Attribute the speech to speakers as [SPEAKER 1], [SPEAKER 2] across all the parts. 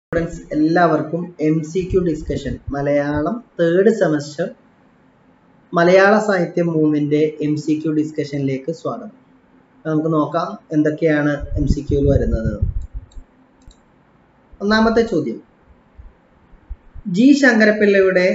[SPEAKER 1] students എല്ലാവർക്കും M C Q discussion Malayalam third semester Malayalam സാഹിത്യം മൂന്നിൻ്റെ എം സി ക്യു ഡിസ്കഷനിലേക്ക് സ്വാഗതം അപ്പൊ നമുക്ക് നോക്കാം എന്തൊക്കെയാണ് എം സി ക്യൂവിൽ വരുന്നത് ഒന്നാമത്തെ ചോദ്യം ജി ശങ്കരപ്പിള്ളയുടെ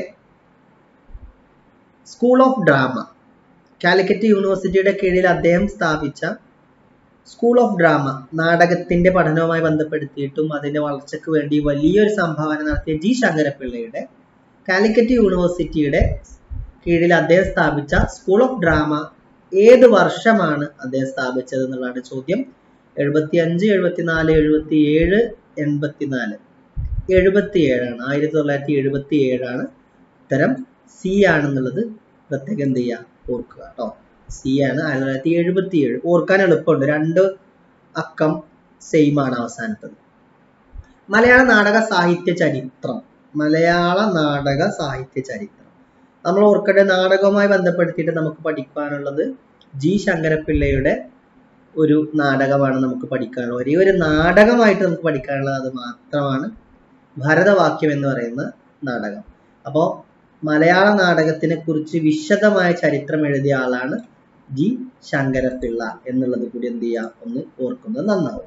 [SPEAKER 1] സ്കൂൾ ഓഫ് ഡ്രാമ കാലിക്കറ്റ് യൂണിവേഴ്സിറ്റിയുടെ കീഴിൽ അദ്ദേഹം സ്ഥാപിച്ച സ്കൂൾ ഓഫ് ഡ്രാമ നാടകത്തിന്റെ പഠനവുമായി ബന്ധപ്പെടുത്തിയിട്ടും അതിന്റെ വളർച്ചയ്ക്ക് വേണ്ടി വലിയൊരു സംഭാവന നടത്തിയ ജി ശങ്കരപ്പിള്ളയുടെ കാലിക്കറ്റ് യൂണിവേഴ്സിറ്റിയുടെ കീഴിൽ അദ്ദേഹം സ്ഥാപിച്ച സ്കൂൾ ഓഫ് ഡ്രാമ ഏത് വർഷമാണ് അദ്ദേഹം സ്ഥാപിച്ചത് എന്നുള്ളതാണ് ചോദ്യം എഴുപത്തി അഞ്ച് എഴുപത്തിനാല് എഴുപത്തി ഏഴ് എൺപത്തിനാല് എഴുപത്തി ഏഴാണ് ആയിരത്തി തൊള്ളായിരത്തി എഴുപത്തി ഏഴാണ് ഉത്തരം സി ആണെന്നുള്ളത് പ്രത്യേകം എന്ത് ചെയ്യുക ഓർക്കുക കേട്ടോ സി ആണ് ആയിരത്തി തൊള്ളായിരത്തി എഴുപത്തി ഏഴ് ഓർക്കാൻ എളുപ്പമുണ്ട് രണ്ട് അക്കം സെയിം ആണ് അവസാനത്തത് മലയാള നാടക സാഹിത്യ ചരിത്രം മലയാള നാടക സാഹിത്യ ചരിത്രം നമ്മൾ ഓർക്കേണ്ട നാടകവുമായി ബന്ധപ്പെടുത്തിയിട്ട് നമുക്ക് പഠിക്കാനുള്ളത് ജി ശങ്കരപ്പിള്ളയുടെ ഒരു നാടകമാണ് നമുക്ക് പഠിക്കാനുള്ളത് ഒരേ ഒരു നാടകമായിട്ട് നമുക്ക് പഠിക്കാനുള്ളത് അത് മാത്രമാണ് ഭരതവാക്യം എന്ന് പറയുന്ന നാടകം അപ്പോൾ മലയാള നാടകത്തിനെ കുറിച്ച് വിശദമായ ചരിത്രം എഴുതിയ ആളാണ് ജി ശങ്കരപിള്ള എന്നുള്ളത് കൂടി എന്ത് ചെയ്യുക ഒന്ന് ഓർക്കുന്നത് നന്നാവും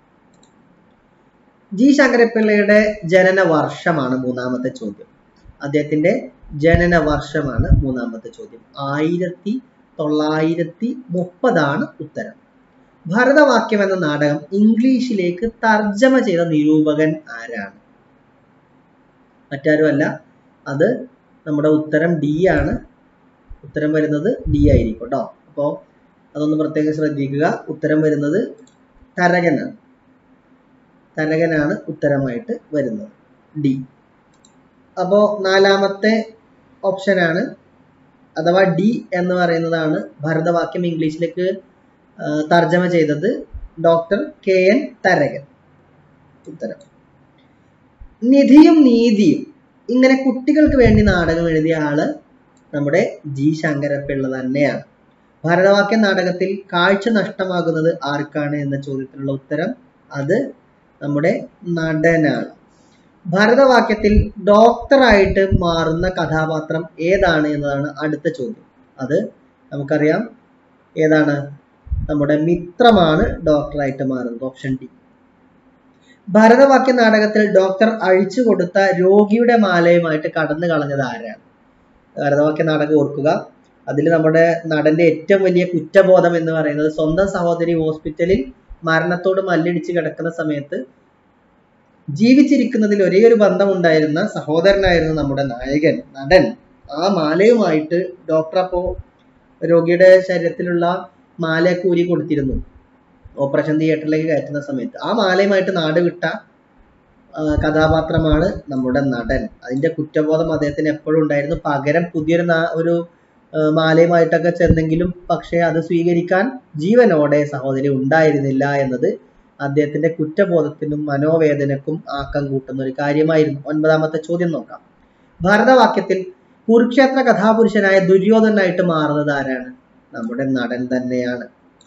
[SPEAKER 1] ജി ശങ്കരപിള്ളയുടെ ജനന വർഷമാണ് മൂന്നാമത്തെ ചോദ്യം അദ്ദേഹത്തിന്റെ ജനന വർഷമാണ് മൂന്നാമത്തെ ചോദ്യം ആയിരത്തി തൊള്ളായിരത്തി മുപ്പതാണ് ഉത്തരം ഭരതവാക്യം എന്ന നാടകം ഇംഗ്ലീഷിലേക്ക് തർജ്ജമ ചെയ്ത നിരൂപകൻ ആരാണ് മറ്റാരുമല്ല അത് നമ്മുടെ ഉത്തരം ഡി ആണ് ഉത്തരം വരുന്നത് ഡി ആയിരിക്കും കേട്ടോ അപ്പോൾ അതൊന്ന് പ്രത്യേകം ശ്രദ്ധിക്കുക ഉത്തരം വരുന്നത് തരകനാണ് തരകനാണ് ഉത്തരമായിട്ട് വരുന്നത് ഡി അപ്പോൾ നാലാമത്തെ ഓപ്ഷനാണ് അഥവാ ഡി എന്ന് പറയുന്നതാണ് ഭരതവാക്യം ഇംഗ്ലീഷിലേക്ക് തർജ്ജമ ചെയ്തത് ഡോക്ടർ കെ എൻ തരകൻ ഉത്തരം നിധിയും നീതിയും ഇങ്ങനെ കുട്ടികൾക്ക് വേണ്ടി നാടകം എഴുതിയ ആള് നമ്മുടെ ജി ശങ്കരപ്പിള്ള തന്നെയാണ് ഭരതവാക്യ നാടകത്തിൽ കാഴ്ച നഷ്ടമാകുന്നത് ആർക്കാണ് എന്ന ചോദ്യത്തിനുള്ള ഉത്തരം അത് നമ്മുടെ നടനാണ് ഭരതവാക്യത്തിൽ ഡോക്ടറായിട്ട് മാറുന്ന കഥാപാത്രം ഏതാണ് എന്നതാണ് അടുത്ത ചോദ്യം അത് നമുക്കറിയാം ഏതാണ് നമ്മുടെ മിത്രമാണ് ഡോക്ടറായിട്ട് മാറുന്നത് ഓപ്ഷൻ ഡി ഭരതവാക്യ നാടകത്തിൽ ഡോക്ടർ അഴിച്ചു കൊടുത്ത രോഗിയുടെ മാലയുമായിട്ട് കടന്നു കളഞ്ഞത് ആരാണ് ഭരതവാക്യ നാടകം ഓർക്കുക അതിൽ നമ്മുടെ നടന്റെ ഏറ്റവും വലിയ കുറ്റബോധം എന്ന് പറയുന്നത് സ്വന്തം സഹോദരി ഹോസ്പിറ്റലിൽ മരണത്തോട് മല്ലിടിച്ച് കിടക്കുന്ന സമയത്ത് ജീവിച്ചിരിക്കുന്നതിൽ ഒരേ ഒരു ബന്ധമുണ്ടായിരുന്ന സഹോദരനായിരുന്നു നമ്മുടെ നായകൻ നടൻ ആ മാലയുമായിട്ട് ഡോക്ടർ അപ്പോ രോഗിയുടെ ശരീരത്തിലുള്ള മാല കൂരി കൊടുത്തിരുന്നു ഓപ്പറേഷൻ തിയേറ്ററിലേക്ക് കയറ്റുന്ന സമയത്ത് ആ മാലയുമായിട്ട് നാട് വിട്ട കഥാപാത്രമാണ് നമ്മുടെ നടൻ അതിന്റെ കുറ്റബോധം അദ്ദേഹത്തിന് എപ്പോഴും ഉണ്ടായിരുന്നു പകരം പുതിയൊരു ഒരു മാലയുമായിട്ടൊക്കെ ചെന്നെങ്കിലും പക്ഷേ അത് സ്വീകരിക്കാൻ ജീവനോടെ സഹോദരി ഉണ്ടായിരുന്നില്ല എന്നത് അദ്ദേഹത്തിന്റെ കുറ്റബോധത്തിനും മനോവേദനക്കും ആക്കം കൂട്ടുന്ന ഒരു കാര്യമായിരുന്നു ഒൻപതാമത്തെ ചോദ്യം നോക്കാം ഭരതവാക്യത്തിൽ കുരുക്ഷേത്ര കഥാപുരുഷനായ ദുര്യോധനായിട്ട് മാറുന്നത് ആരാണ് നമ്മുടെ നടൻ തന്നെയാണ്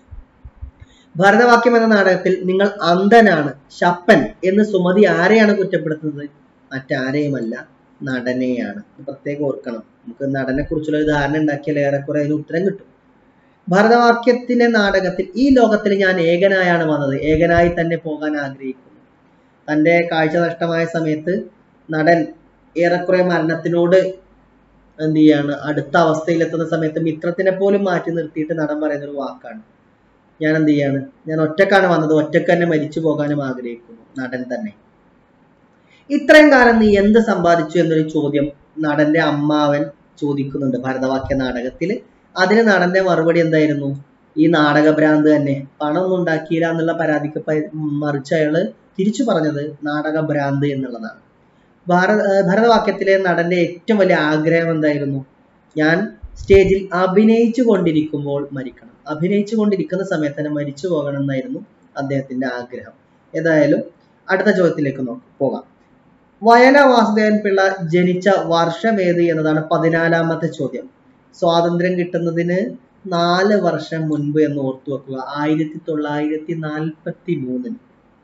[SPEAKER 1] ഭരതവാക്യം എന്ന നാടകത്തിൽ നിങ്ങൾ അന്ധനാണ് ശപ്പൻ എന്ന് സുമതി ആരെയാണ് കുറ്റപ്പെടുത്തുന്നത് മറ്റാരെയുമല്ല നടനെയാണ് പ്രത്യേകം ഓർക്കണം നമുക്ക് നടനെ കുറിച്ചുള്ള ഒരു ധാരണ ഉണ്ടാക്കിയാൽ ഏറെക്കുറെ അതിന് ഉത്തരം കിട്ടും ഭരതവാക്യത്തിലെ നാടകത്തിൽ ഈ ലോകത്തിൽ ഞാൻ ഏകനായാണ് വന്നത് ഏകനായി തന്നെ പോകാൻ ആഗ്രഹിക്കുന്നു തൻ്റെ കാഴ്ച നഷ്ടമായ സമയത്ത് നടൻ ഏറെക്കുറെ മരണത്തിനോട് എന്ത് ചെയ്യാണ് അടുത്ത അവസ്ഥയിലെത്തുന്ന സമയത്ത് മിത്രത്തിനെ പോലും മാറ്റി നിർത്തിയിട്ട് നടൻ പറയുന്ന ഒരു വാക്കാണ് ഞാൻ എന്ത് ചെയ്യാണ് ഞാൻ ഒറ്റക്കാണ് വന്നത് ഒറ്റക്ക് തന്നെ മരിച്ചു പോകാനും ആഗ്രഹിക്കുന്നു നടൻ തന്നെ ഇത്രയും കാലം നീ എന്ത് സമ്പാദിച്ചു എന്നൊരു ചോദ്യം നടന്റെ അമ്മാവൻ ചോദിക്കുന്നുണ്ട് ഭരതവാക്യ നാടകത്തിൽ അതിന് നടന്റെ മറുപടി എന്തായിരുന്നു ഈ നാടകഭ്രാന്ത് തന്നെ പണമൊന്നും ഉണ്ടാക്കിയില്ല എന്നുള്ള പരാതിക്ക് മറിച്ച് അയാള് തിരിച്ചു പറഞ്ഞത് നാടകഭ്രാന്ത് എന്നുള്ളതാണ് ഭാരത ഭരതവാക്യത്തിലെ നടന്റെ ഏറ്റവും വലിയ ആഗ്രഹം എന്തായിരുന്നു ഞാൻ സ്റ്റേജിൽ അഭിനയിച്ചു കൊണ്ടിരിക്കുമ്പോൾ മരിക്കണം അഭിനയിച്ചു കൊണ്ടിരിക്കുന്ന സമയത്ത് തന്നെ മരിച്ചു പോകണം എന്നായിരുന്നു അദ്ദേഹത്തിന്റെ ആഗ്രഹം ഏതായാലും അടുത്ത ചോദ്യത്തിലേക്ക് നോക്കാം പോകാം വയല വാസുദേവൻ പിള്ള ജനിച്ച വർഷം ഏത് എന്നതാണ് പതിനാലാമത്തെ ചോദ്യം സ്വാതന്ത്ര്യം കിട്ടുന്നതിന് നാല് വർഷം മുൻപ് എന്ന് ഓർത്തു വെക്കുക ആയിരത്തി തൊള്ളായിരത്തി നാൽപ്പത്തി മൂന്നിന്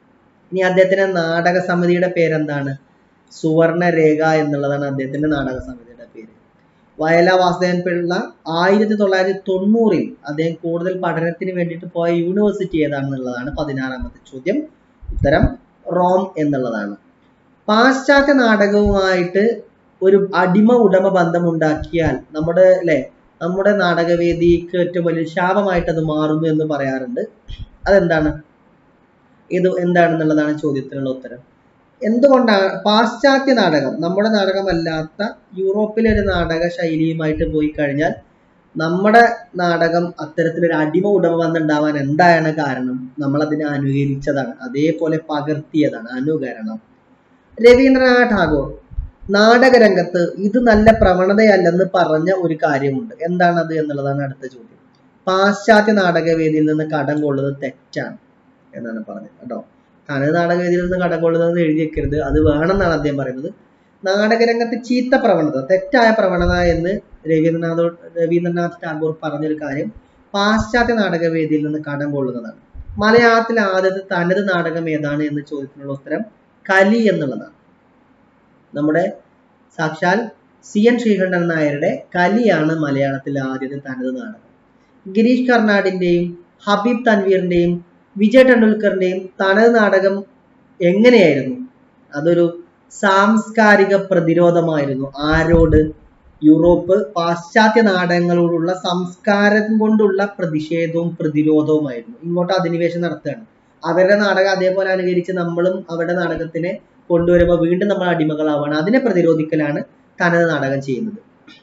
[SPEAKER 1] ഇനി അദ്ദേഹത്തിന്റെ നാടക സമിതിയുടെ പേരെന്താണ് സുവർണ രേഖ എന്നുള്ളതാണ് അദ്ദേഹത്തിന്റെ നാടക സമിതിയുടെ പേര് വയല വാസുദേവൻ പിള്ള ആയിരത്തി തൊള്ളായിരത്തി തൊണ്ണൂറിൽ അദ്ദേഹം കൂടുതൽ പഠനത്തിന് വേണ്ടിയിട്ട് പോയ യൂണിവേഴ്സിറ്റി ഏതാണെന്നുള്ളതാണ് പതിനാറാമത്തെ ചോദ്യം ഉത്തരം റോം എന്നുള്ളതാണ് പാശ്ചാത്യ നാടകവുമായിട്ട് ഒരു അടിമ ഉടമ ബന്ധം ഉണ്ടാക്കിയാൽ നമ്മുടെ അല്ലെ നമ്മുടെ നാടകവേദിക്ക് ഏറ്റവും വലിയ ശാപമായിട്ട് അത് മാറുന്നു എന്ന് പറയാറുണ്ട് അതെന്താണ് ഇത് എന്താണെന്നുള്ളതാണ് ചോദ്യത്തിനുള്ള ഉത്തരം എന്തുകൊണ്ടാണ് പാശ്ചാത്യ നാടകം നമ്മുടെ നാടകമല്ലാത്ത യൂറോപ്പിലെ ഒരു നാടക ശൈലിയുമായിട്ട് പോയി കഴിഞ്ഞാൽ നമ്മുടെ നാടകം അത്തരത്തിലൊരു അടിമ ഉടമ വന്നുണ്ടാവാൻ എന്താണ് കാരണം നമ്മൾ അതിനെ അനുകരിച്ചതാണ് അതേപോലെ പകർത്തിയതാണ് അനുകരണം രവീന്ദ്രനാഥ് ടാഗോർ നാടകരംഗത്ത് ഇത് നല്ല പ്രവണതയല്ലെന്ന് പറഞ്ഞ ഒരു കാര്യമുണ്ട് എന്താണത് എന്നുള്ളതാണ് അടുത്ത ചോദ്യം പാശ്ചാത്യ നാടകവേദിയിൽ നിന്ന് കടം കൊള്ളുന്നത് തെറ്റാണ് എന്നാണ് പറഞ്ഞത് കേട്ടോ തനത് നാടകവേദിയിൽ നിന്ന് കടം കൊള്ളുന്നത് എഴുതി വെക്കരുത് അത് വേണമെന്നാണ് അദ്ദേഹം പറയുന്നത് നാടകരംഗത്ത് ചീത്ത പ്രവണത തെറ്റായ പ്രവണത എന്ന് രവീന്ദ്രനാഥ് രവീന്ദ്രനാഥ് ടാഗോർ പറഞ്ഞൊരു കാര്യം പാശ്ചാത്യ നാടകവേദിയിൽ നിന്ന് കടം കൊള്ളുന്നതാണ് മലയാളത്തിലെ ആദ്യത്തെ തനത് നാടകം ഏതാണ് എന്ന ചോദ്യത്തിനുള്ള ഉത്തരം കലി എന്നുള്ളതാണ് നമ്മുടെ സാക്ഷാൽ സി എൻ ശ്രീകണ്ഠൻ നായരുടെ കലിയാണ് മലയാളത്തിലെ ആദ്യത്തെ തനത് നാടകം ഗിരീഷ് കർണാടിന്റെയും ഹബീബ് തൻവീറിന്റെയും വിജയ് ടെണ്ടുൽക്കറിന്റെയും തനത് നാടകം എങ്ങനെയായിരുന്നു അതൊരു സാംസ്കാരിക പ്രതിരോധമായിരുന്നു ആരോട് യൂറോപ്പ് പാശ്ചാത്യ നാടകങ്ങളോടുള്ള സംസ്കാരം കൊണ്ടുള്ള പ്രതിഷേധവും പ്രതിരോധവുമായിരുന്നു ഇങ്ങോട്ട് അധിനിവേശം നടത്തുകയാണ് അവരുടെ നാടകം അതേപോലെ അനുകരിച്ച് നമ്മളും അവരുടെ നാടകത്തിനെ കൊണ്ടുവരുമ്പോൾ വീണ്ടും നമ്മൾ അടിമകളാവാണ് അതിനെ പ്രതിരോധിക്കലാണ് തനത് നാടകം ചെയ്യുന്നത്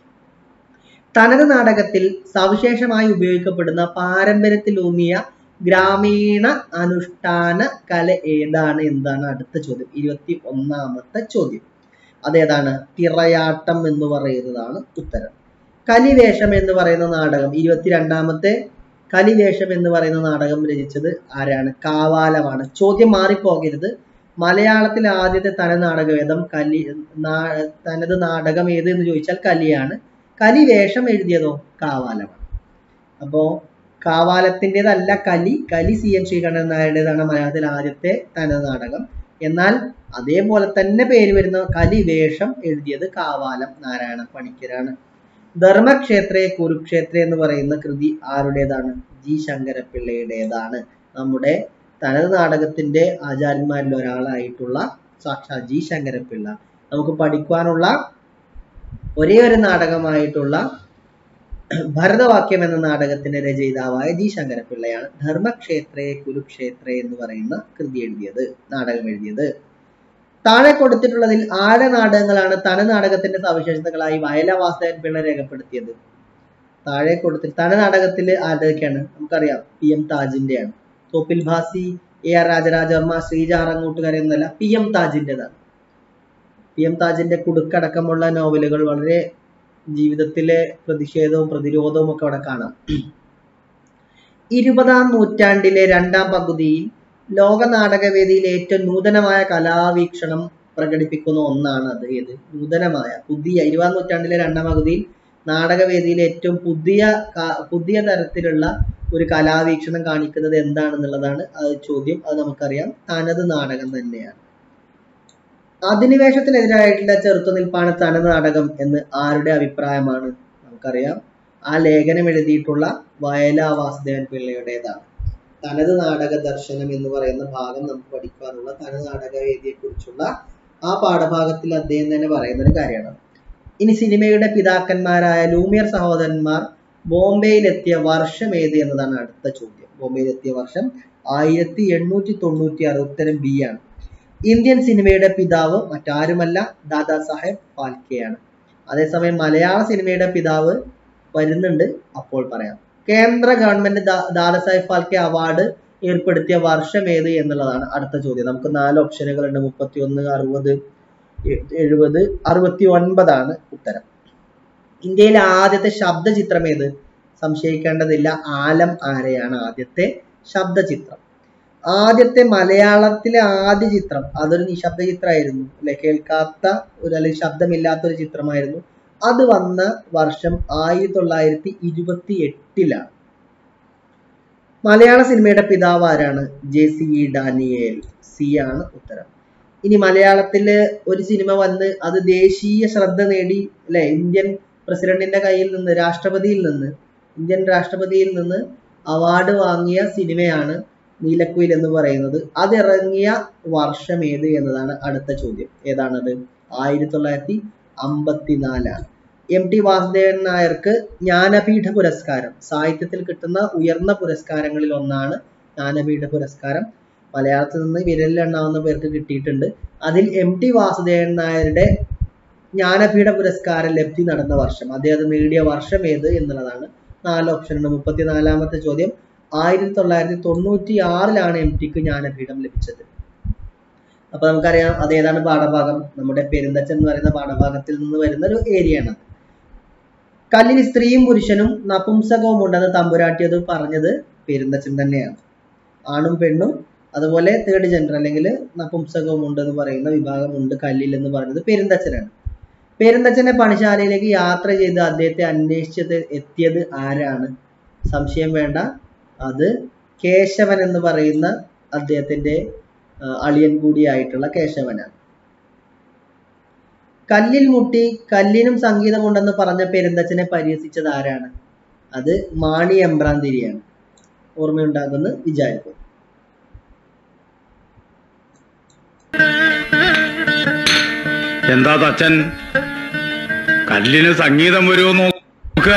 [SPEAKER 1] തനത് നാടകത്തിൽ സവിശേഷമായി ഉപയോഗിക്കപ്പെടുന്ന പാരമ്പര്യത്തിലൂന്നിയ ഗ്രാമീണ അനുഷ്ഠാന കല ഏതാണ് എന്താണ് അടുത്ത ചോദ്യം ഇരുപത്തി ഒന്നാമത്തെ ചോദ്യം അതേതാണ് തിറയാട്ടം എന്ന് പറയുന്നതാണ് ഉത്തരം കലിവേഷം എന്ന് പറയുന്ന നാടകം ഇരുപത്തിരണ്ടാമത്തെ കലിവേഷം എന്ന് പറയുന്ന നാടകം രചിച്ചത് ആരാണ് കാവാലമാണ് ചോദ്യം മാറിപ്പോകരുത് മലയാളത്തിൽ ആദ്യത്തെ തനത് നാടകവേദം കലി നാ- തനത് നാടകം ഏത് എന്ന് ചോദിച്ചാൽ കലിയാണ് കലിവേഷം എഴുതിയതോ കാവാലമാണ് അപ്പോ കാവാലത്തിൻ്റെതല്ല കലി കലി സി എൻ ശ്രീകണ്ഠൻ നായരുടേതാണ് മലയാളത്തിൽ ആദ്യത്തെ തനത് നാടകം എന്നാൽ അതേപോലെ തന്നെ പേര് വരുന്ന കലിവേഷം എഴുതിയത് കാവാലം നാരായണ പണിക്കരാണ് ധർമ്മക്ഷേത്രേ കുരുക്ഷേത്രേ എന്ന് പറയുന്ന കൃതി ആരുടേതാണ് ജി ശങ്കരപ്പിള്ളയുടേതാണ് നമ്മുടെ തനത് നാടകത്തിന്റെ ആചാര്യന്മാരിൽ ഒരാളായിട്ടുള്ള സാക്ഷാൽ ജി ശങ്കരപ്പിള്ള നമുക്ക് പഠിക്കുവാനുള്ള ഒരേ ഒരു നാടകമായിട്ടുള്ള ഭരതവാക്യം എന്ന നാടകത്തിന്റെ രചയിതാവായ ജി ശങ്കരപ്പിള്ളയാണ് ധർമ്മക്ഷേത്രേ കുരുക്ഷേത്രേ എന്ന് പറയുന്ന കൃതി എഴുതിയത് നാടകം എഴുതിയത് താഴെ കൊടുത്തിട്ടുള്ളതിൽ ആരെ നാടകങ്ങളാണ് തന നാടകത്തിന്റെ സവിശേഷതകളായി വയല വാസുദേവൻ പിള്ള രേഖപ്പെടുത്തിയത് താഴെ കൊടുത്തിൽ തന നാടകത്തിൽ ആരുടെയൊക്കെയാണ് നമുക്കറിയാം പി എം താജിന്റെയാണ് തോപ്പിൽ ഭാസി എ ആർ രാജരാജവർമ്മ ശ്രീജ ആറങ്ങോട്ടുകര എന്നല്ല പി എം താജിന്റേതാണ് പി എം താജിന്റെ കുടുക്കടക്കമുള്ള നോവലുകൾ വളരെ ജീവിതത്തിലെ പ്രതിഷേധവും പ്രതിരോധവും ഒക്കെ അവിടെ കാണാം ഇരുപതാം നൂറ്റാണ്ടിലെ രണ്ടാം പകുതിയിൽ ലോക നാടകവേദിയിൽ ഏറ്റവും നൂതനമായ കലാവീക്ഷണം പ്രകടിപ്പിക്കുന്ന ഒന്നാണ് അത് ഏത് നൂതനമായ പുതിയ ഇരുപതാം നൂറ്റാണ്ടിലെ രണ്ടാം പകുതിയിൽ നാടകവേദിയിലെ ഏറ്റവും പുതിയ ക- പുതിയ തരത്തിലുള്ള ഒരു കലാവീക്ഷണം കാണിക്കുന്നത് എന്താണെന്നുള്ളതാണ് അത് ചോദ്യം അത് നമുക്കറിയാം തനത് നാടകം തന്നെയാണ് അധിനിവേശത്തിനെതിരായിട്ടുള്ള ചെറുത്തുനിൽപ്പാണ് തനത് നാടകം എന്ന് ആരുടെ അഭിപ്രായമാണ് നമുക്കറിയാം ആ ലേഖനം എഴുതിയിട്ടുള്ള വയല വാസുദേവൻ പിള്ളയുടേതാണ് തനത് നാടക ദർശനം എന്ന് പറയുന്ന ഭാഗം നമുക്ക് പഠിക്കാനുള്ള തനത് നാടകവേദിയെ കുറിച്ചുള്ള ആ പാഠഭാഗത്തിൽ അദ്ദേഹം തന്നെ പറയുന്ന ഒരു കാര്യമാണ് ഇനി സിനിമയുടെ പിതാക്കന്മാരായ ലൂമിയർ സഹോദരന്മാർ ബോംബെയിലെത്തിയ വർഷം ഏത് എന്നതാണ് അടുത്ത ചോദ്യം ബോംബെയിലെത്തിയ വർഷം ആയിരത്തി എണ്ണൂറ്റി തൊണ്ണൂറ്റി ആറ് ഉത്തരം ബി ആണ് ഇന്ത്യൻ സിനിമയുടെ പിതാവ് മറ്റാരുമല്ല ദാദാ സാഹേബ് ഫാൽക്കെയാണ് അതേസമയം മലയാള സിനിമയുടെ പിതാവ് വരുന്നുണ്ട് അപ്പോൾ പറയാം കേന്ദ്ര ഗവൺമെന്റ് ദാ- ദാദാ സാഹേബ് ഫാൽക്കെ അവാർഡ് ഏർപ്പെടുത്തിയ വർഷം ഏത് എന്നുള്ളതാണ് അടുത്ത ചോദ്യം നമുക്ക് നാല് ഓപ്ഷനുകൾ ഉണ്ട് മുപ്പത്തി ഒന്ന് അറുപത് എഴുപത് അറുപത്തി ഒൻപതാണ് ഉത്തരം ഇന്ത്യയിലെ ആദ്യത്തെ ശബ്ദചിത്രം ഏത് സംശയിക്കേണ്ടതില്ല ആലം ആരെയാണ് ആദ്യത്തെ ശബ്ദചിത്രം ആദ്യത്തെ മലയാളത്തിലെ ആദ്യ ചിത്രം അതൊരു നിശബ്ദ ചിത്രമായിരുന്നു അല്ലെ കേൾക്കാത്ത ഒരു അല്ലെങ്കിൽ ശബ്ദമില്ലാത്ത ഒരു ചിത്രമായിരുന്നു അത് വന്ന വർഷം ആയിരത്തി തൊള്ളായിരത്തി ഇരുപത്തി എട്ടിലാണ് മലയാള സിനിമയുടെ പിതാവ് ആരാണ് ജെ സി ഇ ഡാനിയേൽ സി ആണ് ഉത്തരം ഇനി മലയാളത്തില് ഒരു സിനിമ വന്ന് അത് ദേശീയ ശ്രദ്ധ നേടി അല്ലെ ഇന്ത്യൻ പ്രസിഡന്റിന്റെ കയ്യിൽ നിന്ന് രാഷ്ട്രപതിയിൽ നിന്ന് ഇന്ത്യൻ രാഷ്ട്രപതിയിൽ നിന്ന് അവാർഡ് വാങ്ങിയ സിനിമയാണ് നീലക്കുയിൽ എന്ന് പറയുന്നത് അതിറങ്ങിയ വർഷം ഏത് എന്നതാണ് അടുത്ത ചോദ്യം ഏതാണത് ആയിരത്തി തൊള്ളായിരത്തി അമ്പത്തിനാലാണ് എം ടി വാസുദേവൻ നായർക്ക് ജ്ഞാനപീഠ പുരസ്കാരം സാഹിത്യത്തിൽ കിട്ടുന്ന ഉയർന്ന പുരസ്കാരങ്ങളിൽ ഒന്നാണ് ജ്ഞാനപീഠ പുരസ്കാരം മലയാളത്തിൽ നിന്ന് വിരലിലെണ്ണാവുന്ന പേർക്ക് കിട്ടിയിട്ടുണ്ട് അതിൽ എം ടി വാസുദേവൻ നായരുടെ ജ്ഞാനപീഠ പുരസ്കാര ലബ്ധി നടന്ന വർഷം അദ്ദേഹം നേടിയ വർഷം ഏത് എന്നുള്ളതാണ് നാല് ഓപ്ഷൻ ഉണ്ട് മുപ്പത്തിനാലാമത്തെ ചോദ്യം ആയിരത്തി തൊള്ളായിരത്തി തൊണ്ണൂറ്റി ആറിലാണ് എം ടിക്ക് ജ്ഞാനപീഠം ലഭിച്ചത് അപ്പൊ നമുക്കറിയാം അത് ഏതാണ് പാഠഭാഗം നമ്മുടെ പെരുന്തച്ചൻ എന്ന് പറയുന്ന പാഠഭാഗത്തിൽ നിന്ന് വരുന്ന ഒരു ഏരിയ ആണ് കല്ലിൽ സ്ത്രീയും പുരുഷനും നപുംസകവും ഉണ്ടെന്ന് തമ്പുരാട്ടിയത് പറഞ്ഞത് പെരുന്തച്ചൻ തന്നെയാണ് ആണും പെണ്ണും അതുപോലെ തേർഡ് ജെൻഡർ അല്ലെങ്കിൽ നപുംസകവും ഉണ്ടെന്ന് പറയുന്ന വിഭാഗമുണ്ട് കല്ലിൽ എന്ന് പറയുന്നത് പെരുന്തച്ചനാണ് പെരുന്തച്ചന്റെ പണിശാലയിലേക്ക് യാത്ര ചെയ്ത് അദ്ദേഹത്തെ അന്വേഷിച്ചത് എത്തിയത് ആരാണ് സംശയം വേണ്ട അത് കേശവൻ എന്ന് പറയുന്ന അദ്ദേഹത്തിന്റെ അളിയൻ കൂടിയായിട്ടുള്ള കേശവനാണ് കല്ലിൽ മുട്ടി കല്ലിനും സംഗീതമുണ്ടെന്ന് പറഞ്ഞ പെരുന്തച്ചനെ പരിഹസിച്ചത് ആരാണ് അത് മാണി എമ്പ്രാന്തിരിയാണ് ഓർമ്മയുണ്ടാകുമെന്ന് വിചാരിക്കും
[SPEAKER 2] എന്താ തച്ചൻ കല്ലിന് സംഗീതം വരുമോ നോക്ക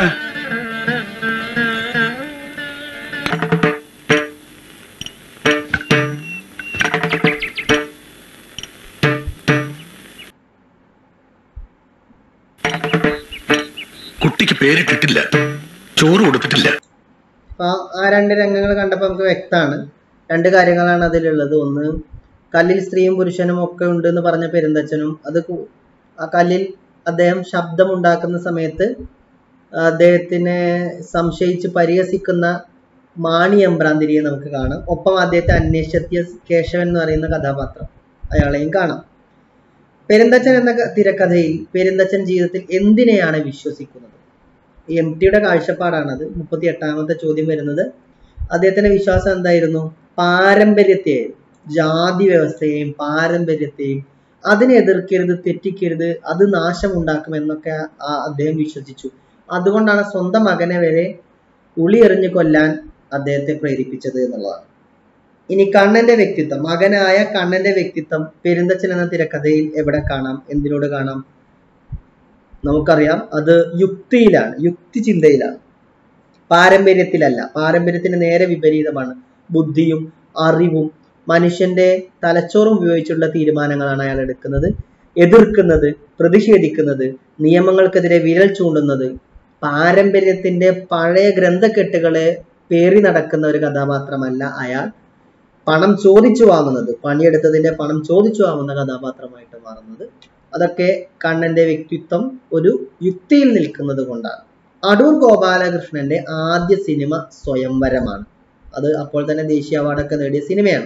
[SPEAKER 3] കുട്ടിക്ക് പേരിട്ടിട്ടില്ല ചോറ് കൊടുത്തിട്ടില്ല
[SPEAKER 1] അപ്പൊ ആ രണ്ട് രംഗങ്ങൾ കണ്ടപ്പോൾ നമുക്ക് വ്യക്തമാണ് രണ്ട് കാര്യങ്ങളാണ് അതിലുള്ളത് ഒന്ന് കല്ലിൽ സ്ത്രീയും പുരുഷനും ഒക്കെ ഉണ്ട് എന്ന് പറഞ്ഞ പെരുന്തച്ഛനും അത് കു- ആ കല്ലിൽ അദ്ദേഹം ശബ്ദമുണ്ടാക്കുന്ന സമയത്ത് അദ്ദേഹത്തിനെ സംശയിച്ച് പരിഹസിക്കുന്ന മാണി എമ്പ്രാന്തിരിയെ നമുക്ക് കാണാം ഒപ്പം അദ്ദേഹത്തെ അന്വേഷിച്ചെത്തിയ കേശവൻ എന്ന് പറയുന്ന കഥാപാത്രം അയാളെയും കാണാം പെരുന്തച്ഛൻ എന്ന ക- തിരക്കഥയിൽ പെരുന്തച്ഛൻ ജീവിതത്തിൽ എന്തിനെയാണ് വിശ്വസിക്കുന്നത് എം ടിയുടെ കാഴ്ചപ്പാടാണത് മുപ്പത്തി എട്ടാമത്തെ ചോദ്യം വരുന്നത് അദ്ദേഹത്തിന്റെ വിശ്വാസം എന്തായിരുന്നു പാരമ്പര്യത്തെയും ജാതി വ്യവസ്ഥയെയും പാരമ്പര്യത്തെയും അതിനെ എതിർക്കരുത് തെറ്റിക്കരുത് അത് നാശമുണ്ടാക്കും എന്നൊക്കെ ആ അദ്ദേഹം വിശ്വസിച്ചു അതുകൊണ്ടാണ് സ്വന്തം മകനെ വരെ ഉളി എറിഞ്ഞു കൊല്ലാൻ അദ്ദേഹത്തെ പ്രേരിപ്പിച്ചത് എന്നുള്ളതാണ് ഇനി കണ്ണന്റെ വ്യക്തിത്വം മകനായ കണ്ണന്റെ വ്യക്തിത്വം പെരുന്തച്ചൻ എന്ന തിരക്കഥയിൽ എവിടെ കാണാം എന്തിനോട് കാണാം നമുക്കറിയാം അത് യുക്തിയിലാണ് യുക്തി ചിന്തയിലാണ് പാരമ്പര്യത്തിലല്ല പാരമ്പര്യത്തിന് നേരെ വിപരീതമാണ് ബുദ്ധിയും അറിവും മനുഷ്യന്റെ തലച്ചോറും ഉപയോഗിച്ചുള്ള തീരുമാനങ്ങളാണ് അയാൾ എടുക്കുന്നത് എതിർക്കുന്നത് പ്രതിഷേധിക്കുന്നത് നിയമങ്ങൾക്കെതിരെ വിരൽ ചൂണ്ടുന്നത് പാരമ്പര്യത്തിന്റെ പഴയ ഗ്രന്ഥക്കെട്ടുകളെ പേറി നടക്കുന്ന ഒരു കഥാപാത്രമല്ല അയാൾ പണം ചോദിച്ചു വാങ്ങുന്നത് പണിയെടുത്തതിന്റെ പണം ചോദിച്ചു വാങ്ങുന്ന കഥാപാത്രമായിട്ട് മാറുന്നത് അതൊക്കെ കണ്ണന്റെ വ്യക്തിത്വം ഒരു യുക്തിയിൽ നിൽക്കുന്നത് കൊണ്ടാണ് അടൂർ ഗോപാലകൃഷ്ണന്റെ ആദ്യ സിനിമ സ്വയംവരമാണ് അത് അപ്പോൾ തന്നെ ദേശീയ അവാർഡൊക്കെ നേടിയ സിനിമയാണ്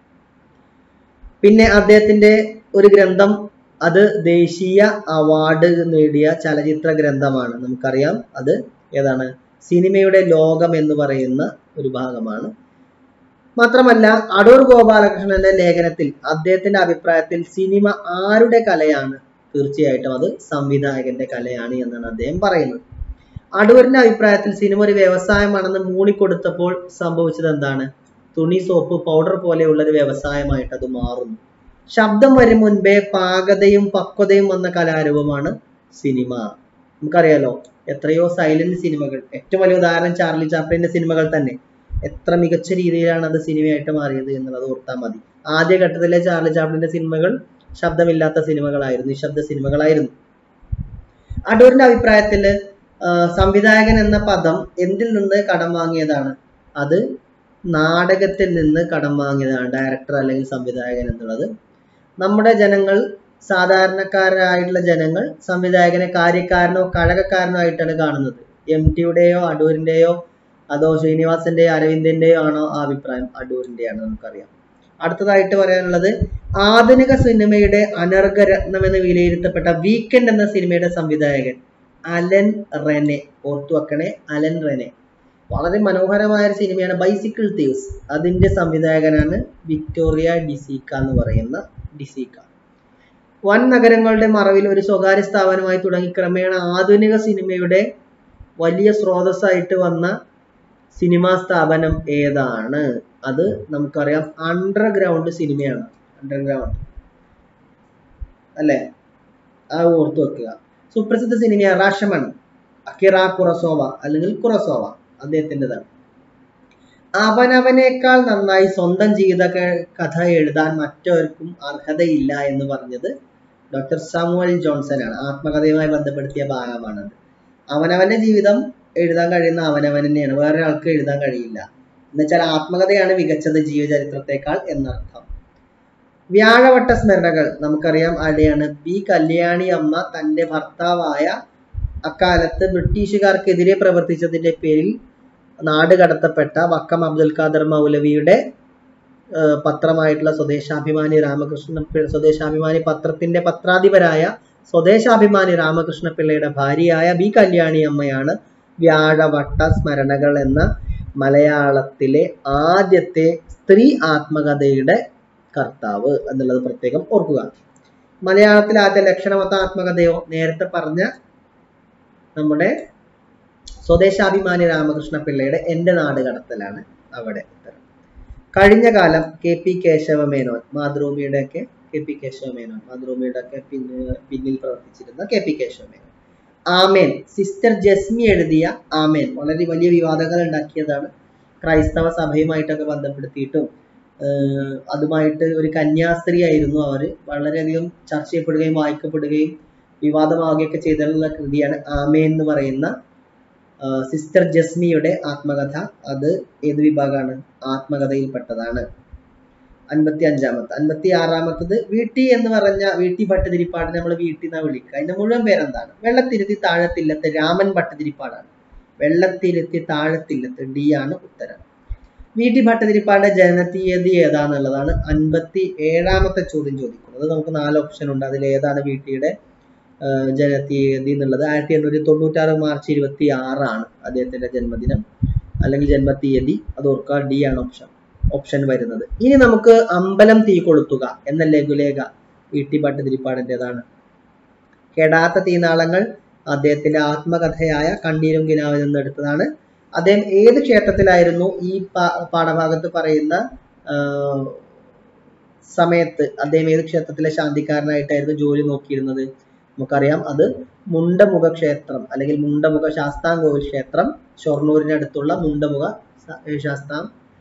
[SPEAKER 1] പിന്നെ അദ്ദേഹത്തിന്റെ ഒരു ഗ്രന്ഥം അത് ദേശീയ അവാർഡ് നേടിയ ചലച്ചിത്ര ഗ്രന്ഥമാണ് നമുക്കറിയാം അത് ഏതാണ് സിനിമയുടെ ലോകം എന്ന് പറയുന്ന ഒരു ഭാഗമാണ് മാത്രമല്ല അടൂർ ഗോപാലകൃഷ്ണന്റെ ലേഖനത്തിൽ അദ്ദേഹത്തിന്റെ അഭിപ്രായത്തിൽ സിനിമ ആരുടെ കലയാണ് തീർച്ചയായിട്ടും അത് സംവിധായകന്റെ കലയാണ് എന്നാണ് അദ്ദേഹം പറയുന്നത് അടൂരിന്റെ അഭിപ്രായത്തിൽ സിനിമ ഒരു വ്യവസായമാണെന്ന് മൂളിക്കൊടുത്തപ്പോൾ സംഭവിച്ചത് എന്താണ് തുണി സോപ്പ് പൗഡർ പോലെയുള്ള ഒരു വ്യവസായമായിട്ട് അത് മാറുന്നു ശബ്ദം വരും മുൻപേ പാകതയും പക്വതയും വന്ന കലാരൂപമാണ് സിനിമ നമുക്കറിയാലോ എത്രയോ സൈലന്റ് സിനിമകൾ ഏറ്റവും വലിയ ഉദാഹരണം ചാർലി ചാപ്ലിന്റെ സിനിമകൾ തന്നെ എത്ര മികച്ച രീതിയിലാണ് അത് സിനിമയായിട്ട് മാറിയത് എന്നുള്ളത് ഓർത്താൽ മതി ആദ്യഘട്ടത്തിലെ ചാർലി ചാപ്ലിന്റെ സിനിമകൾ ശബ്ദമില്ലാത്ത സിനിമകളായിരുന്നു നിശബ്ദ സിനിമകളായിരുന്നു അടൂരിന്റെ അഭിപ്രായത്തില് ആ, സംവിധായകൻ എന്ന പദം എന്തിൽ നിന്ന് കടം വാങ്ങിയതാണ് അത് നാടകത്തിൽ നിന്ന് കടം വാങ്ങിയതാണ് ഡയറക്ടർ അല്ലെങ്കിൽ സംവിധായകൻ എന്നുള്ളത് നമ്മുടെ ജനങ്ങൾ സാധാരണക്കാരായിട്ടുള്ള ജനങ്ങൾ സംവിധായകനെ കാര്യക്കാരനോ കഴകക്കാരനോ ആയിട്ടാണ് കാണുന്നത് എം ടിയുടെയോ അടൂരിന്റെയോ അതോ ശ്രീനിവാസന്റെയോ അരവിന്ദന്റെയോ ആണോ ആ അഭിപ്രായം അടൂരിന്റെയാണ് നമുക്കറിയാം അടുത്തതായിട്ട് പറയാനുള്ളത് ആധുനിക സിനിമയുടെ അനർഘരത്നം എന്ന് വിലയിരുത്തപ്പെട്ട വീക്കെൻഡ് എന്ന സിനിമയുടെ സംവിധായകൻ അലൻ റെനെ ഓർത്തു വെക്കണേ അലൻ റെനെ വളരെ മനോഹരമായ ഒരു സിനിമയാണ് ബൈസിക്കിൾ തീവ്സ് അതിന്റെ സംവിധായകനാണ് വിക്ടോറിയ ഡിസീക്ക എന്ന് പറയുന്ന ഡിസീക്ക വൻ നഗരങ്ങളുടെ മറവിൽ ഒരു സ്വകാര്യ സ്ഥാപനമായി തുടങ്ങി ക്രമേണ ആധുനിക സിനിമയുടെ വലിയ സ്രോതസ്സായിട്ട് വന്ന സിനിമാ സ്ഥാപനം ഏതാണ് അത് നമുക്കറിയാം അണ്ടർഗ്രൗണ്ട് സിനിമയാണ് അണ്ടർഗ്രൗണ്ട് അല്ലേ ആ ഓർത്ത് വെക്കുക സുപ്രസിദ്ധ സിനിമ റാഷമൺ അക്കിറ കുറസോവ അല്ലെങ്കിൽ കുറസോവ അദ്ദേഹത്തിൻ്റെതാണ് അവനവനേക്കാൾ നന്നായി സ്വന്തം ജീവിത ക- കഥ എഴുതാൻ മറ്റവർക്കും അർഹതയില്ല എന്ന് പറഞ്ഞത് ഡോക്ടർ സാമുവൽ ജോൺസൺ ആണ് ആത്മകഥയുമായി ബന്ധപ്പെടുത്തിയ ഭാഗമാണത് അവനവന്റെ ജീവിതം എഴുതാൻ കഴിയുന്ന അവനവൻ തന്നെയാണ് വേറെ ആൾക്ക് എഴുതാൻ കഴിയില്ല എന്നുവെച്ചാൽ ആത്മകഥയാണ് മികച്ചത് ജീവചരിത്രത്തെക്കാൾ എന്നർത്ഥം വ്യാഴവട്ട സ്മരണകൾ നമുക്കറിയാം ആരുടെയാണ് ബി കല്യാണി അമ്മ തന്റെ ഭർത്താവായ അക്കാലത്ത് ബ്രിട്ടീഷുകാർക്കെതിരെ പ്രവർത്തിച്ചതിന്റെ പേരിൽ നാട് കടത്തപ്പെട്ട വക്കം അബ്ദുൽ ഖാദർ മൗലവിയുടെ ആ, പത്രമായിട്ടുള്ള സ്വദേശാഭിമാനി രാമകൃഷ്ണ പി- സ്വദേശാഭിമാനി പത്രത്തിന്റെ പത്രാധിപരായ സ്വദേശാഭിമാനി രാമകൃഷ്ണ പിള്ളയുടെ ഭാര്യയായ ബി കല്യാണി അമ്മയാണ് വ്യാഴവട്ട സ്മരണകൾ എന്ന മലയാളത്തിലെ ആദ്യത്തെ സ്ത്രീ ആത്മകഥയുടെ കർത്താവ് എന്നുള്ളത് പ്രത്യേകം ഓർക്കുക മലയാളത്തിലെ ആദ്യ ലക്ഷണമത്ത ആത്മകഥയോ നേരത്തെ പറഞ്ഞ നമ്മുടെ സ്വദേശാഭിമാനി രാമകൃഷ്ണ പിള്ളയുടെ എൻ്റെ നാട് കടത്തലാണ് അവിടെ ഉത്തരം കഴിഞ്ഞ കാലം കെ പി കേശവമേനോൻ മാതൃഭൂമിയുടെ ഒക്കെ കെ പി കേശവമേനോൻ മാതൃഭൂമിയുടെ ഒക്കെ പിന്നിൽ പിന്നിൽ പ്രവർത്തിച്ചിരുന്ന കെ പി കേശവമേനോൻ ആമേൻ സിസ്റ്റർ ജസ്മി എഴുതിയ ആമേൻ വളരെ വലിയ വിവാദങ്ങൾ ഉണ്ടാക്കിയതാണ് ക്രൈസ്തവ സഭയുമായിട്ടൊക്കെ ബന്ധപ്പെടുത്തിയിട്ടും ഏഹ് അതുമായിട്ട് ഒരു കന്യാസ്ത്രീ ആയിരുന്നു അവർ വളരെയധികം ചർച്ച ചെയ്യപ്പെടുകയും വായിക്കപ്പെടുകയും വിവാദമാവുകയൊക്കെ ചെയ്തിട്ടുള്ള കൃതിയാണ് ആമേൻ എന്ന് പറയുന്ന ആഹ് സിസ്റ്റർ ജസ്മിയുടെ ആത്മകഥ അത് ഏത് വിഭാഗമാണ് ആത്മകഥയിൽപ്പെട്ടതാണ് അൻപത്തി അഞ്ചാമത്തെ അൻപത്തി ആറാമത്തത് വീട്ടി എന്ന് പറഞ്ഞ വീട്ടി ഭട്ടതിരിപ്പാട് നമ്മൾ വീട്ടിൽ നിന്നാ വിളിക്കുക അതിന്റെ മുഴുവൻ പേരെന്താണ് വെള്ളത്തിരുത്തി താഴത്തില്ലത്ത് രാമൻ ഭട്ടതിരിപ്പാടാണ് വെള്ളത്തിരുത്തി താഴത്തില്ലത്ത് ഡി ആണ് ഉത്തരം വീട്ടി ഭട്ടതിരിപ്പാടിന്റെ ജനനതീയതി ഏതാന്നുള്ളതാണ് അൻപത്തി ഏഴാമത്തെ ചോദ്യം ചോദിക്കുന്നത് നമുക്ക് നാല് ഓപ്ഷൻ ഉണ്ട് അതിൽ ഏതാണ് വീട്ടിയുടെ ആഹ് ജനതീയതി എന്നുള്ളത് ആയിരത്തി എണ്ണൂറ്റി തൊണ്ണൂറ്റാറ് മാർച്ച് ഇരുപത്തി ആറാണ് അദ്ദേഹത്തിന്റെ ജന്മദിനം അല്ലെങ്കിൽ ജന്മതീയതി അത് ഓർക്കുക ഡി ആണ് ഓപ്ഷൻ ഓപ്ഷൻ വരുന്നത് ഇനി നമുക്ക് അമ്പലം തീ കൊളുത്തുക എന്ന ലഘുലേഖ വീട്ടി ഭട്ടതിരിപ്പാടിൻ്റെതാണ് കെടാത്ത തീനാളങ്ങൾ അദ്ദേഹത്തിന്റെ ആത്മകഥയായ കണ്ണീരും കിനാവിൽ നിന്ന് എടുത്തതാണ് അദ്ദേഹം ഏത് ക്ഷേത്രത്തിലായിരുന്നു ഈ പാ- പാഠഭാഗത്ത് പറയുന്ന ആഹ്, സമയത്ത് അദ്ദേഹം ഏത് ക്ഷേത്രത്തിലെ ശാന്തിക്കാരനായിട്ടായിരുന്നു ജോലി നോക്കിയിരുന്നത് നമുക്കറിയാം അത് മുണ്ടമുഖ ക്ഷേത്രം അല്ലെങ്കിൽ മുണ്ടമുഖ ശാസ്താംകോവിൽ ക്ഷേത്രം ഷൊർണൂരിനടുത്തുള്ള മുണ്ടമുഖ സ- ശാസ്താം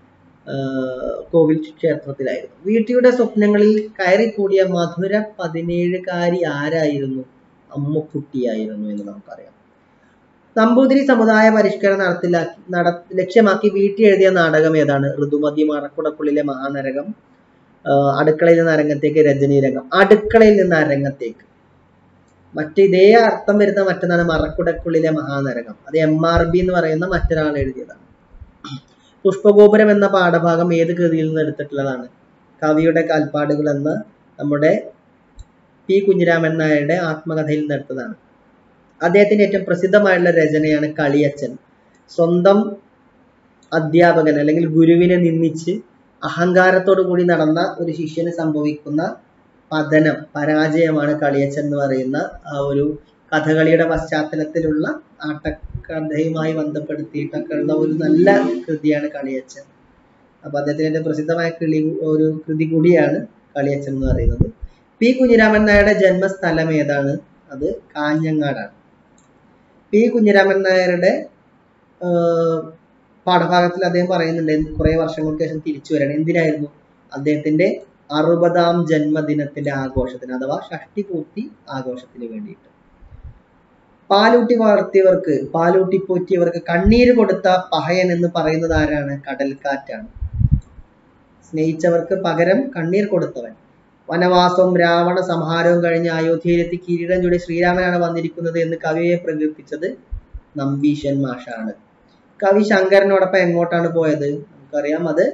[SPEAKER 1] ആഹ്, കോവിൽ ക്ഷേത്രത്തിലായിരുന്നു വീട്ടിയുടെ സ്വപ്നങ്ങളിൽ കയറിക്കൂടിയ മധുര പതിനേഴുകാരി ആരായിരുന്നു അമ്മുക്കുട്ടിയായിരുന്നു എന്ന് നമുക്കറിയാം നമ്പൂതിരി സമുദായ പരിഷ്കരണം നടത്തിലാക്കി നട ലക്ഷ്യമാക്കി വീട്ടി എഴുതിയ നാടകം ഏതാണ് ഋതുമതി മറക്കുടക്കുള്ളിലെ മഹാനരകം ആഹ് അടുക്കളയിൽ നിന്ന് അരങ്ങത്തേക്ക് രജനീരംഗം അടുക്കളയിൽ നിന്ന് അരങ്ങത്തേക്ക് മറ്റേ ഇതേ അർത്ഥം വരുന്ന മറ്റൊന്നാണ് മറക്കുടക്കുള്ളിലെ മഹാനരകം അത് എം ആർ ബി എന്ന് പറയുന്ന മറ്റൊരാൾ എഴുതിയതാണ് പുഷ്പഗോപുരം എന്ന പാഠഭാഗം ഏത് കൃതിയിൽ നിന്ന് എടുത്തിട്ടുള്ളതാണ് കവിയുടെ കാൽപ്പാടുകൾ എന്ന നമ്മുടെ പി കുഞ്ഞിരാമൻ നായരുടെ ആത്മകഥയിൽ നിന്ന് എടുത്തതാണ് അദ്ദേഹത്തിന്റെ ഏറ്റവും പ്രസിദ്ധമായിട്ടുള്ള രചനയാണ് കളിയച്ചൻ സ്വന്തം അധ്യാപകൻ അല്ലെങ്കിൽ ഗുരുവിനെ നിന്ദിച്ച് അഹങ്കാരത്തോടു കൂടി നടന്ന ഒരു ശിഷ്യന് സംഭവിക്കുന്ന പതനം പരാജയമാണ് കളിയച്ചൻ എന്ന് പറയുന്ന ആ ഒരു കഥകളിയുടെ പശ്ചാത്തലത്തിലുള്ള ആട്ടക്കഥയുമായി ബന്ധപ്പെടുത്തിയിട്ടൊക്കെ ഉള്ള ഒരു നല്ല കൃതിയാണ് കളിയച്ചൻ അപ്പൊ അദ്ദേഹത്തിന്റെ പ്രസിദ്ധമായ കിളി ഒരു കൃതി കൂടിയാണ് കളിയച്ചൻ എന്ന് പറയുന്നത് പി കുഞ്ഞിരാമൻ നായരുടെ ജന്മസ്ഥലം ഏതാണ് അത് കാഞ്ഞങ്ങാടാണ് പി കുഞ്ഞിരാമൻ നായരുടെ ആഹ്, പാഠഭാഗത്തിൽ അദ്ദേഹം പറയുന്നുണ്ട് കുറെ വർഷങ്ങൾക്ക് ശേഷം തിരിച്ചു വരണം എന്തിനായിരുന്നു അദ്ദേഹത്തിന്റെ അറുപതാം ജന്മദിനത്തിന്റെ ആഘോഷത്തിന് അഥവാ ഷഷ്ടിപൂർത്തി ആഘോഷത്തിന് വേണ്ടിയിട്ട് പാലൂട്ടി വളർത്തിയവർക്ക് പാലൂട്ടി പോറ്റിയവർക്ക് കണ്ണീര് കൊടുത്ത പഹയൻ എന്ന് പറയുന്നത് ആരാണ് കടൽക്കാറ്റാണ് സ്നേഹിച്ചവർക്ക് പകരം കണ്ണീർ കൊടുത്തവൻ വനവാസവും രാവണ സംഹാരവും കഴിഞ്ഞ് അയോധ്യയിലെത്തി കിരീടം ചൂടി ശ്രീരാമനാണ് വന്നിരിക്കുന്നത് എന്ന് കവിയെ പ്രകീർത്തിച്ചത് നമ്പീശൻ മാഷാണ് കവി ശങ്കരനോടൊപ്പം എങ്ങോട്ടാണ് പോയത് നമുക്കറിയാം അത്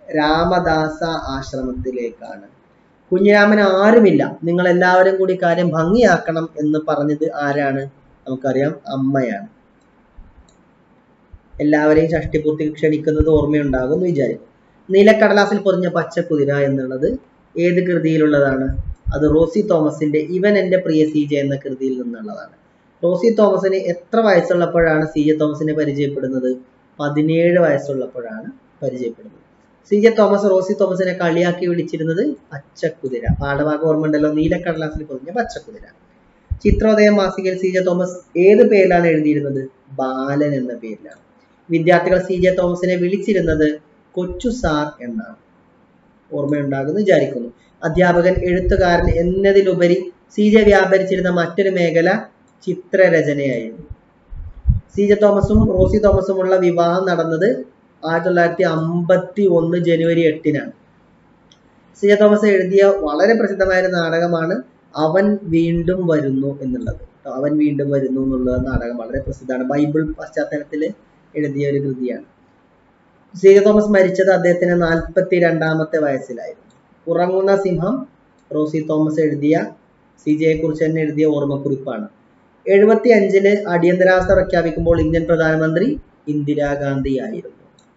[SPEAKER 1] രാമദാസ ആശ്രമത്തിലേക്കാണ് കുഞ്ഞിരാമൻ ആരുമില്ല നിങ്ങൾ എല്ലാവരും കൂടി കാര്യം ഭംഗിയാക്കണം എന്ന് പറഞ്ഞത് ആരാണ് നമുക്കറിയാം അമ്മയാണ് എല്ലാവരെയും ഷഷ്ടിപൂർത്തിക്ക് ക്ഷണിക്കുന്നത് ഓർമ്മയുണ്ടാകും എന്ന് വിചാരിക്കും നീലക്കടലാസിൽ പൊതിഞ്ഞ പച്ചക്കുതിര എന്നുള്ളത് ഏത് കൃതിയിലുള്ളതാണ് അത് റോസി തോമസിന്റെ ഇവൻ എന്റെ പ്രിയ സി ജെ എന്ന കൃതിയിൽ നിന്നുള്ളതാണ് റോസി തോമസിന് എത്ര വയസ്സുള്ളപ്പോഴാണ് സി ജെ തോമസിനെ പരിചയപ്പെടുന്നത് പതിനേഴ് വയസ്സുള്ളപ്പോഴാണ് പരിചയപ്പെടുന്നത് സി ജെ തോമസ് റോസി തോമസിനെ കളിയാക്കി വിളിച്ചിരുന്നത് പച്ചക്കുതിര പാഠഭാഗം ഓർമ്മയുണ്ടല്ലോ നീലക്കടലാസിൽ പൊതിഞ്ഞ പച്ചക്കുതിര ചിത്രോദയം മാസികയിൽ സി ജെ തോമസ് ഏത് പേരിലാണ് എഴുതിയിരുന്നത് ബാലൻ എന്ന പേരിലാണ് വിദ്യാർത്ഥികൾ സി ജെ തോമസിനെ വിളിച്ചിരുന്നത് കൊച്ചു സാർ എന്നാണ് ഓർമ്മയുണ്ടാകുമെന്ന് വിചാരിക്കുന്നു അധ്യാപകൻ എഴുത്തുകാരൻ എന്നതിലുപരി സി ജെ വ്യാപരിച്ചിരുന്ന മറ്റൊരു മേഖല ചിത്രരചനയായിരുന്നു സി ജെ തോമസും റോസി തോമസുമുള്ള വിവാഹം നടന്നത് ആയിരത്തി തൊള്ളായിരത്തി അമ്പത്തി ഒന്ന് ജനുവരി എട്ടിനാണ് സി ജെ തോമസ് എഴുതിയ വളരെ പ്രസിദ്ധമായ ഒരു നാടകമാണ് അവൻ വീണ്ടും വരുന്നു എന്നുള്ളത് അവൻ വീണ്ടും വരുന്നു എന്നുള്ള നാടകം വളരെ പ്രസിദ്ധമാണ് ബൈബിൾ പശ്ചാത്തലത്തിൽ എഴുതിയ ഒരു കൃതിയാണ് സി ജെ തോമസ് മരിച്ചത് അദ്ദേഹത്തിന് നാൽപ്പത്തി രണ്ടാമത്തെ വയസ്സിലായിരുന്നു ഉറങ്ങുന്ന സിംഹം റോസി തോമസ് എഴുതിയ സി ജെയെ കുറിച്ച് തന്നെ എഴുതിയ ഓർമ്മക്കുറിപ്പാണ് എഴുപത്തി അഞ്ചില് അടിയന്തരാവസ്ഥ പ്രഖ്യാപിക്കുമ്പോൾ ഇന്ത്യൻ പ്രധാനമന്ത്രി ഇന്ദിരാഗാന്ധി ആയിരുന്നു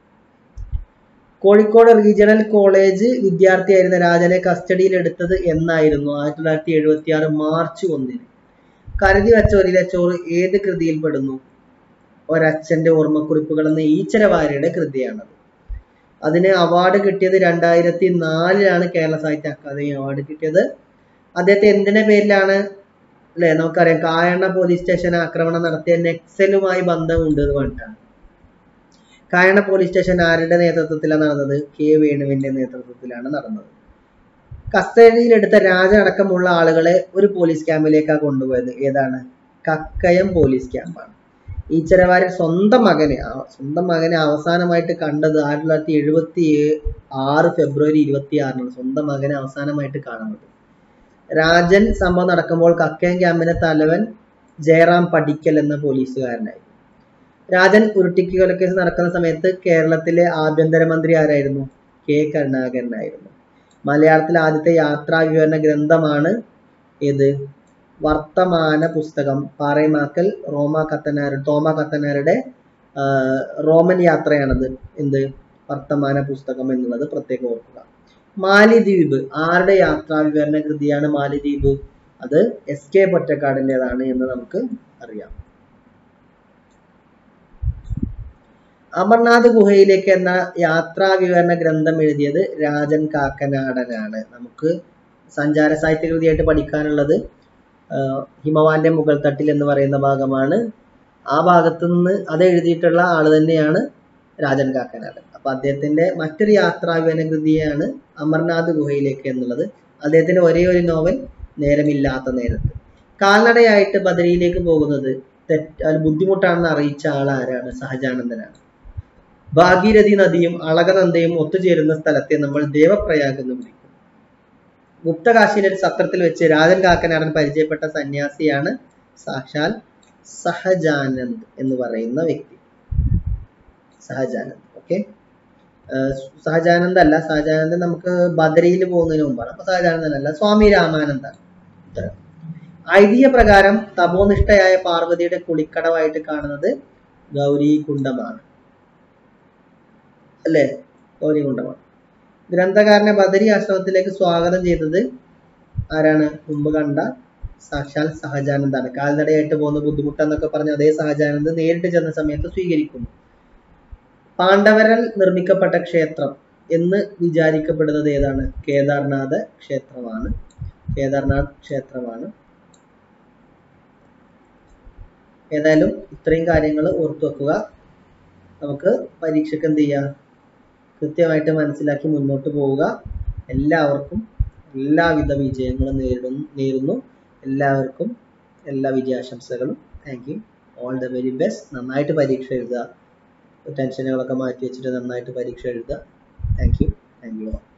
[SPEAKER 1] കോഴിക്കോട് റീജിയണൽ കോളേജ് വിദ്യാർത്ഥിയായിരുന്ന രാജനെ കസ്റ്റഡിയിൽ എടുത്തത് എന്നായിരുന്നു ആയിരത്തി തൊള്ളായിരത്തി എഴുപത്തി ആറ് മാർച്ച് ഒന്നിന് കരുതി വെച്ച ഒരിലെ ചോറ് ഏത് കൃതിയിൽ പെടുന്നു ഒരച്ഛന്റെ ഓർമ്മക്കുറിപ്പുകൾ എന്ന ഈച്ചരവാര്യയുടെ കൃതിയാണത് അതിന് അവാർഡ് കിട്ടിയത് രണ്ടായിരത്തി നാലിലാണ് കേരള സാഹിത്യ അക്കാദമി അവാർഡ് കിട്ടിയത് അദ്ദേഹത്തെ എന്തിന്റെ പേരിലാണ് അല്ലെ നമുക്കറിയാം കായണ്ണ പോലീസ് സ്റ്റേഷൻ ആക്രമണം നടത്തിയ നെക്സലുമായി ബന്ധമുണ്ട് എന്ന് പറഞ്ഞിട്ടാണ് കായണ്ണ പോലീസ് സ്റ്റേഷൻ ആരുടെ നേതൃത്വത്തിലാണ് നടന്നത് കെ വേണുവിന്റെ നേതൃത്വത്തിലാണ് നടന്നത് കസ്റ്റഡിയിലെടുത്ത രാജ അടക്കമുള്ള ആളുകളെ ഒരു പോലീസ് ക്യാമ്പിലേക്കാണ് കൊണ്ടുപോയത് ഏതാണ് കക്കയം പോലീസ് ക്യാമ്പാണ് ഈച്ചരവാരൻ സ്വന്തം മകനെ ആ- സ്വന്തം മകനെ അവസാനമായിട്ട് കണ്ടത് ആയിരത്തി തൊള്ളായിരത്തി എഴുപത്തി ആറ് ഫെബ്രുവരി ഇരുപത്തി ആറിനാണ് സ്വന്തം മകനെ അവസാനമായിട്ട് കാണുന്നത് രാജൻ സംഭവം നടക്കുമ്പോൾ കക്കയം ക്യാമ്പിന്റെ തലവൻ ജയറാം പടിക്കൽ എന്ന പോലീസുകാരനായിരുന്നു രാജൻ ഉരുട്ടിക്ക് കൊലക്കേസ് നടക്കുന്ന സമയത്ത് കേരളത്തിലെ ആഭ്യന്തരമന്ത്രി ആരായിരുന്നു കെ കരുണാകരനായിരുന്നു മലയാളത്തിലെ ആദ്യത്തെ യാത്രാ വിവരണ ഗ്രന്ഥമാണ് ഏത് വർത്തമാന പുസ്തകം പാറേമാക്കൽ റോമ കത്തനാർ തോമ കത്തനാരുടെ ആ, റോമൻ യാത്രയാണത് എന്ത് വർത്തമാന പുസ്തകം എന്നുള്ളത് പ്രത്യേകം ഓർക്കുക മാലിദ്വീപ് ആരുടെ യാത്രാ വിവരണ കൃതിയാണ് മാലിദ്വീപ് അത് എസ് കെ പൊറ്റക്കാടിൻ്റെതാണ് എന്ന് നമുക്ക് അറിയാം അമർനാഥ് ഗുഹയിലേക്ക് എന്ന യാത്രാ വിവരണ ഗ്രന്ഥം എഴുതിയത് രാജൻ കാക്കനാടനാണ് നമുക്ക് സഞ്ചാര സാഹിത്യ കൃതിയായിട്ട് പഠിക്കാനുള്ളത് ആഹ് ഹിമവാന്റെ മുകൾ തട്ടിൽ എന്ന് പറയുന്ന ഭാഗമാണ് ആ ഭാഗത്തു നിന്ന് അത് എഴുതിയിട്ടുള്ള ആള് തന്നെയാണ് രാജൻ കാക്കനാടൻ അപ്പൊ അദ്ദേഹത്തിന്റെ മറ്റൊരു യാത്രാ വിവരണ കൃതിയാണ് അമർനാഥ് ഗുഹയിലേക്ക് എന്നുള്ളത് അദ്ദേഹത്തിന്റെ ഒരേ ഒരു നോവൽ നേരമില്ലാത്ത നേരത്ത് കാൽനടയായിട്ട് ബദരിയിലേക്ക് പോകുന്നത് തെറ്റ് അത് ബുദ്ധിമുട്ടാണെന്ന് അറിയിച്ച ആൾ ആരാണ് സഹജാനന്ദനാണ് ഭാഗീരഥി നദിയും അളകനന്ദയും ഒത്തുചേരുന്ന സ്ഥലത്തെ നമ്മൾ ദേവപ്രയാഗ് എന്ന് വിളിക്കും ഗുപ്തകാശിയിലെ ഒരു സത്രത്തിൽ വെച്ച് രാജൻ കാക്കനാടൻ പരിചയപ്പെട്ട സന്യാസിയാണ് സാക്ഷാൽ സഹജാനന്ദ് എന്ന് പറയുന്ന വ്യക്തി സഹജാനന്ദ് ഓക്കെ സഹജാനന്ദ് അല്ല സഹജാനന്ദൻ നമുക്ക് ബദരിയിൽ പോകുന്നതിന് മുമ്പാണ് അപ്പൊ സഹജാനന്ദൻ അല്ല സ്വാമി രാമാനന്ദാണ് ഉത്തരം ഐതിഹ്യ പ്രകാരം തപോനിഷ്ഠയായ പാർവതിയുടെ കുളിക്കടവായിട്ട് കാണുന്നത് ഗൗരി കുണ്ടമാണ് അല്ലേ ഗൗരി കുണ്ടമാണ് ഗ്രന്ഥകാരനെ ബദരി ആശ്രമത്തിലേക്ക് സ്വാഗതം ചെയ്തത് ആരാണ് മുമ്പ് കണ്ട സാക്ഷാൽ സഹജാനന്ദാണ് കാൽനടയായിട്ട് പോകുന്ന ബുദ്ധിമുട്ടെന്നൊക്കെ പറഞ്ഞ അതേ സഹജാനന്ദ് നേരിട്ട് ചെന്ന സമയത്ത് സ്വീകരിക്കുന്നു പാണ്ഡവരാൽ നിർമ്മിക്കപ്പെട്ട ക്ഷേത്രം എന്ന് വിചാരിക്കപ്പെടുന്നത് ഏതാണ് കേദാർനാഥ് ക്ഷേത്രമാണ് കേദാർനാഥ് ക്ഷേത്രമാണ് ഏതായാലും ഇത്രയും കാര്യങ്ങൾ ഓർത്തു വെക്കുക നമുക്ക് പരീക്ഷയ്ക്ക് എന്ത് ചെയ്യാം കൃത്യമായിട്ട് മനസ്സിലാക്കി മുന്നോട്ട് പോവുക എല്ലാവർക്കും എല്ലാവിധ വിജയങ്ങളും നേരിടുന്നു നേരുന്നു എല്ലാവർക്കും എല്ലാ വിജയാശംസകളും thank you all the very best നന്നായിട്ട് പരീക്ഷ എഴുതുക ടെൻഷനുകളൊക്കെ മാറ്റി വെച്ചിട്ട് നന്നായിട്ട് പരീക്ഷ എഴുതുക താങ്ക് യു താങ്ക് യു